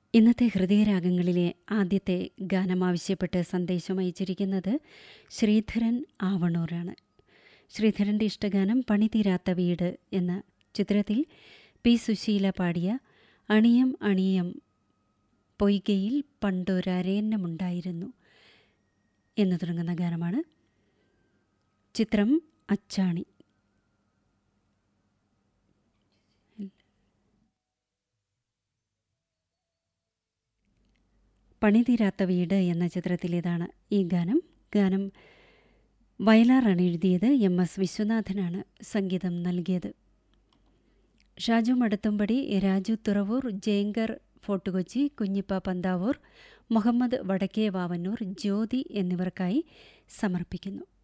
ഇന്നത്തെ ഹൃദയരാഗങ്ങളിലെ ആദ്യത്തെ ഗാനം ആവശ്യപ്പെട്ട് സന്ദേശം അയച്ചിരിക്കുന്നത് ശ്രീധരൻ ആവണൂരാണ് ശ്രീധരൻ്റെ ഇഷ്ടഗാനം പണിതീരാത്ത വീട് എന്ന ചിത്രത്തിൽ പി സുശീല പാടിയ അണിയം അണിയം പൊയ്കയിൽ പണ്ടൊരരയന്നമുണ്ടായിരുന്നു എന്ന് തുടങ്ങുന്ന ഗാനമാണ് ചിത്രം അച്ചാണി പണിതീരാത്ത വീട് എന്ന ചിത്രത്തിലേതാണ് ഈ ഗാനം ഗാനം വയലാറാണ് എഴുതിയത് എം എസ് വിശ്വനാഥനാണ് സംഗീതം നൽകിയത് ഷാജു മടത്തുംപടി രാജു തുറവൂർ ജയങ്കർ ഫോർട്ട് കൊച്ചി കുഞ്ഞിപ്പ പന്താവൂർ മുഹമ്മദ് വടക്കേ വാവന്നൂർ ജ്യോതി എന്നിവർക്കായി സമർപ്പിക്കുന്നു